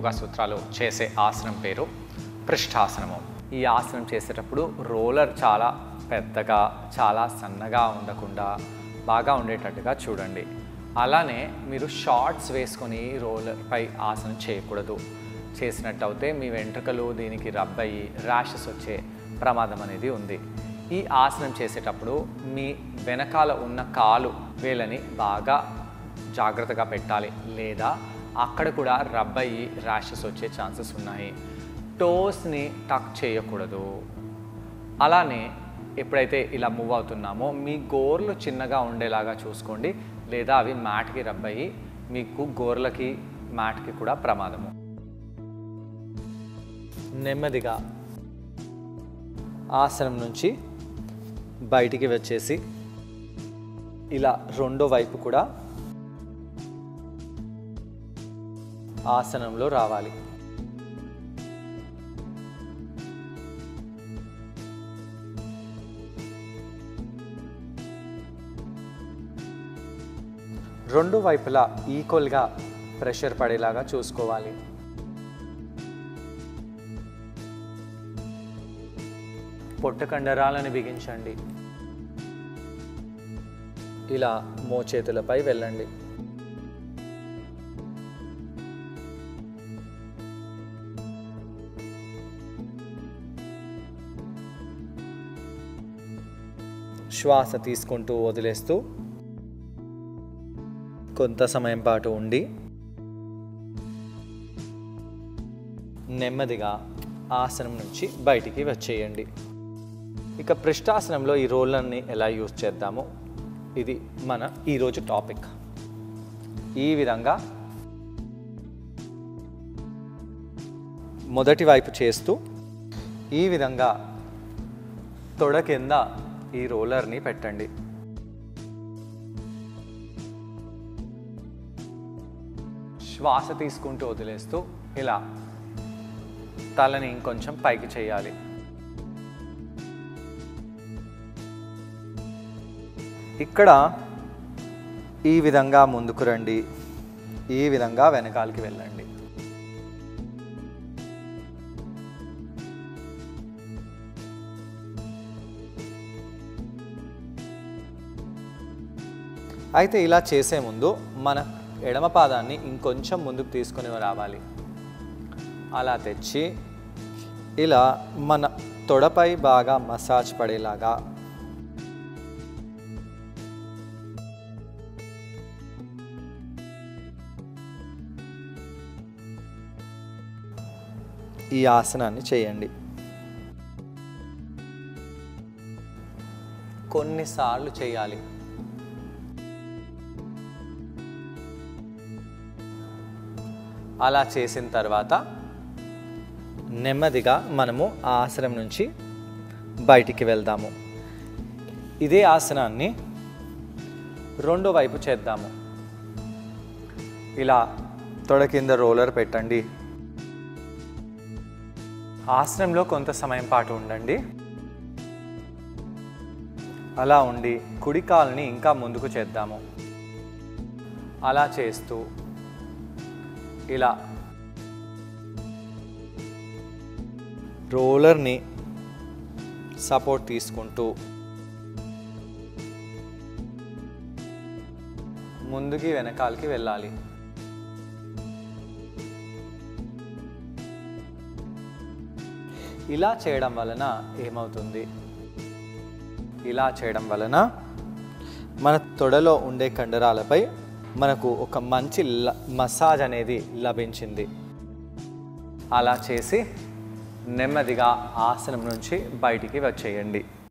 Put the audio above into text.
యోగా సూత్రాలు చేసే ఆసనం పేరు పృష్ఠాసనము ఈ ఆసనం చేసేటప్పుడు రోలర్ చాలా పెద్దగా చాలా సన్నగా ఉండకుండా బాగా ఉండేటట్టుగా చూడండి అలానే మీరు షార్ట్స్ వేసుకొని రోలర్ పై ఆసనం చేయకూడదు చేసినట్టయితే మీ వెంట్రుకలు దీనికి రబ్ అయ్యి ర్యాషెస్ వచ్చే ప్రమాదం అనేది ఉంది ఈ ఆసనం చేసేటప్పుడు మీ వెనకాల ఉన్న కాలు వేలని బాగా జాగ్రత్తగా పెట్టాలి లేదా అక్కడ కూడా రబ్ అయ్యి ర్యాషెస్ వచ్చే ఛాన్సెస్ ఉన్నాయి టోస్ని టక్ చేయకూడదు అలానే ఎప్పుడైతే ఇలా మూవ్ అవుతున్నామో మీ గోర్లు చిన్నగా ఉండేలాగా చూసుకోండి లేదా అవి మ్యాట్కి రబ్ అయ్యి మీకు గోర్లకి మ్యాట్కి కూడా ప్రమాదము నెమ్మదిగా ఆసనం నుంచి బయటికి వచ్చేసి ఇలా రెండో వైపు కూడా ఆసనంలో రావాలి రెండు వైపులా ఈక్వల్గా ప్రెషర్ పడేలాగా చూసుకోవాలి పొట్ట కండరాలను బిగించండి ఇలా మోచేతులపై వెళ్ళండి శ్వాస తీసుకుంటూ వదిలేస్తూ కొంత సమయం పాటు ఉండి నెమ్మదిగా ఆసనం నుంచి బయటికి వచ్చేయండి ఇక పృష్ఠాసనంలో ఈ రోలర్ని ఎలా యూజ్ చేద్దామో ఇది మన ఈరోజు టాపిక్ ఈ విధంగా మొదటి వైపు చేస్తూ ఈ విధంగా తొడ కింద ఈ రోలర్ని పెట్టండి శ్వాస తీసుకుంటూ వదిలేస్తూ ఇలా తలని ఇంకొంచెం పైకి చేయాలి ఇక్కడ ఈ విధంగా ముందుకు రండి ఈ విధంగా వెనకాలకి వెళ్ళండి అయితే ఇలా చేసే ముందు మన ఎడమ పాదాన్ని ఇంకొంచెం ముందుకు తీసుకొని రావాలి అలా తెచ్చి ఇలా మన తొడపై బాగా మసాజ్ పడేలాగా ఈ ఆసనాన్ని చేయండి కొన్నిసార్లు చేయాలి అలా చేసిన తర్వాత నెమ్మదిగా మనము ఆ ఆసనం నుంచి బయటికి వెళ్దాము ఇదే ఆసనాన్ని రెండో వైపు చేద్దాము ఇలా తొడ కింద రోలర్ పెట్టండి ఆసనంలో కొంత సమయం పాటు ఉండండి అలా ఉండి కుడి కాలుని ఇంకా ముందుకు చేద్దాము అలా చేస్తూ ఇలా రోలర్ని సపోర్ట్ తీసుకుంటూ ముందుకి వెనకాలకి వెళ్ళాలి ఇలా చేయడం వలన ఏమవుతుంది ఇలా చేయడం వలన మన తొడలో ఉండే కండరాలపై మనకు ఒక మంచి ల- మసాజ్ అనేది లభించింది అలా చేసి నెమ్మదిగా ఆసనం నుంచి బయటికి వచ్చేయండి